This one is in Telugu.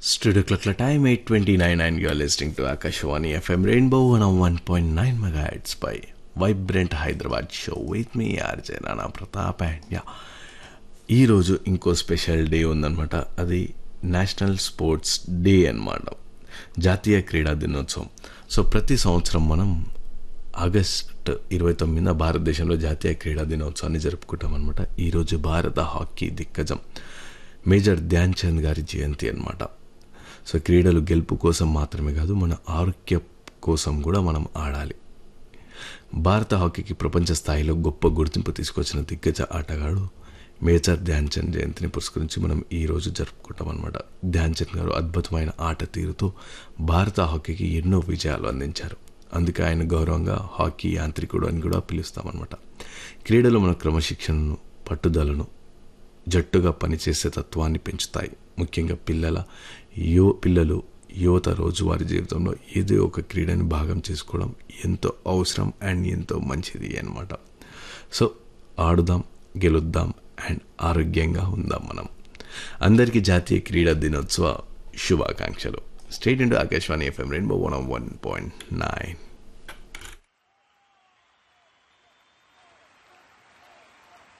Studio clock time 8:29 and you are listening to Akashwani FM Rainbow 101.9 megahertz by Vibrant Hyderabad show with me RJ Nana Pratap and yeah ఈరోజు ఇంకో స్పెషల్ డే ఉందన్నమాట అది నేషనల్ స్పోర్ట్స్ డే అన్నమాట జాతీయ క్రీడా దినోత్సవం సో ప్రతి సంవత్సరం మనం ఆగస్ట్ ఇరవై తొమ్మిదిన భారతదేశంలో జాతీయ క్రీడా దినోత్సవాన్ని జరుపుకుంటాం అనమాట ఈరోజు భారత హాకీ దిగ్గజం మేజర్ ధ్యాన్ చంద్ గారి జయంతి అన్నమాట సో క్రీడలు గెలుపు కోసం మాత్రమే కాదు మన ఆరోగ్య కోసం కూడా మనం ఆడాలి భారత హాకీకి ప్రపంచ స్థాయిలో గొప్ప గుర్తింపు తీసుకొచ్చిన దిగ్గజ ఆటగాడు మేజర్ ధ్యాన్ చంద్ జయంతిని పురస్కరించి మనం ఈ రోజు జరుపుకుంటాం అనమాట ధ్యాన్ చంద్ గారు అద్భుతమైన ఆట తీరుతో భారత హాకీకి ఎన్నో విజయాలు అందించారు అందుకే ఆయన గౌరవంగా హాకీ యాంత్రికుడు అని కూడా పిలుస్తామన్నమాట క్రీడలు మన క్రమశిక్షణను పట్టుదలను జట్టుగా పనిచేసే తత్వాన్ని పెంచుతాయి ముఖ్యంగా పిల్లల యో పిల్లలు యువత రోజువారీ జీవితంలో ఏదో ఒక క్రీడని భాగం చేసుకోవడం ఎంతో అవసరం అండ్ ఎంతో మంచిది అన్నమాట సో ఆడుదాం గెలుద్దాం అండ్ ఆరోగ్యంగా ఉందాం మనం అందరికీ జాతీయ క్రీడా దినోత్సవ శుభాకాంక్షలు state into Akashvani FM rainbow one one point nine